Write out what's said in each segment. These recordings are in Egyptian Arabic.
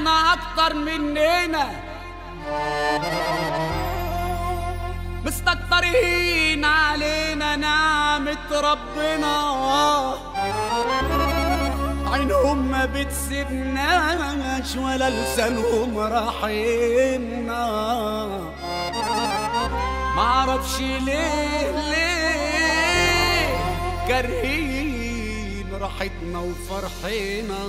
ياما اكتر مننا مستكترين علينا نعمة ربنا عينهم ما بتسيبناش ولا لسانهم راحينا معرفش ليه ليه كارهين راحتنا وفرحنا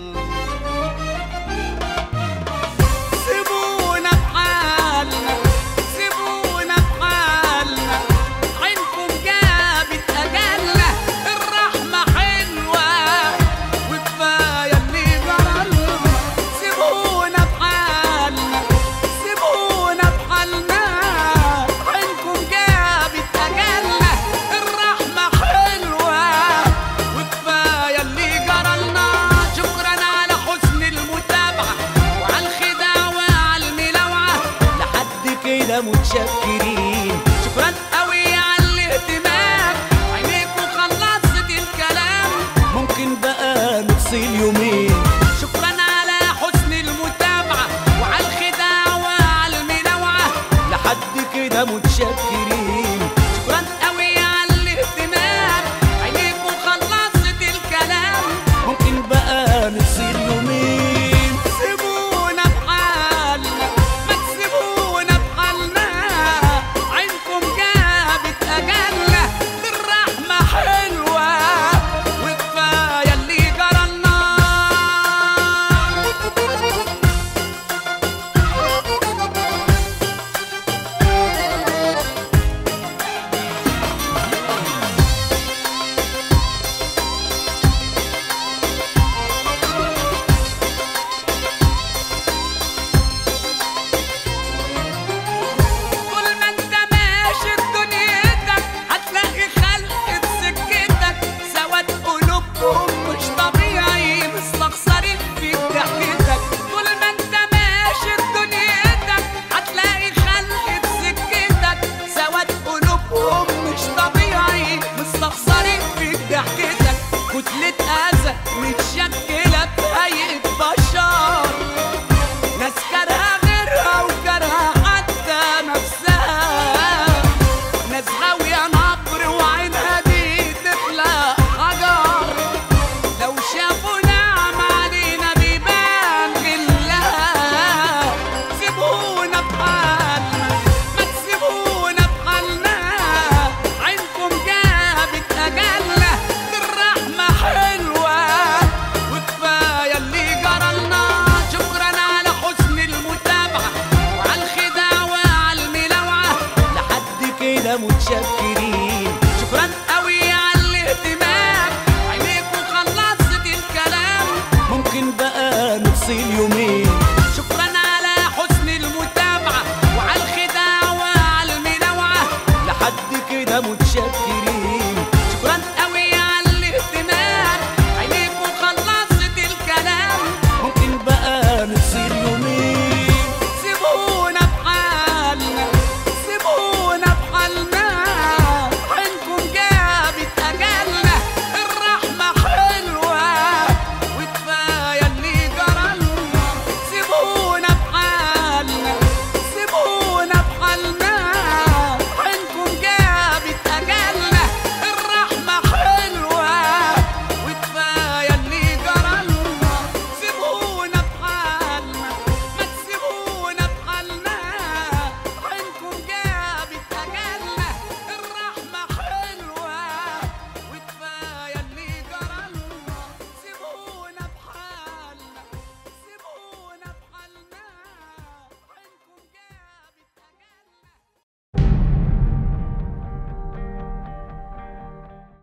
سيبونا بحالنا سيبونا بحالنا عينكم جابت أجلنا الرحمة حلوة وكفاية اللي جرالنا سيبونا بحالنا سيبونا بحالنا عينكم جابت أجلنا الرحمة حلوة وكفاية اللي جرالنا شكرا على حسن المتابعة وعلى الخداع وعلى الملاوعة لحد كده متشكرين شكرا قوي على الاهتمام عينيكوا خلصت الكلام ممكن بقى نفصل يومين شكرا على حسن المتابعة وعلى الخداع وعلى المنوعة لحد كده متشكرين شكرا قوي على الاهتمام عينيكوا خلصت الكلام ممكن بقى نفصل يومين سيبونا بحالنا ما تسيبونا بحالنا عينكم جابت أجلنا الرحمة حلوة وكفاية اللي جرالنا طول ما انت ماشي بدنيتك هتلاقي خلق بسكتك سواد قلوبهم مش طبيعي مستخسرين في ضحكتك طول ما انت ماشي بدنيتك هتلاقي خلق بسكتك سواد قلوبهم مش طبيعي مستخسرين في ضحكتك كتلة أذى متشكلة بهيئة بشر ناس كارهة غيرها وكارهة حتى نفسها ناس غاوية نبر وعينها دي تخلق حجر لو شافوا نعم علينا بيبان غلها سيبونا بحالنا ما تسيبونا بحالنا عينكم جابت أجلنا الرحمة حلوة وكفاية اللي جرالنا شكرا على حسن المتابعة وعلى الخداع وعلى الملاوعة لحد كده متشكر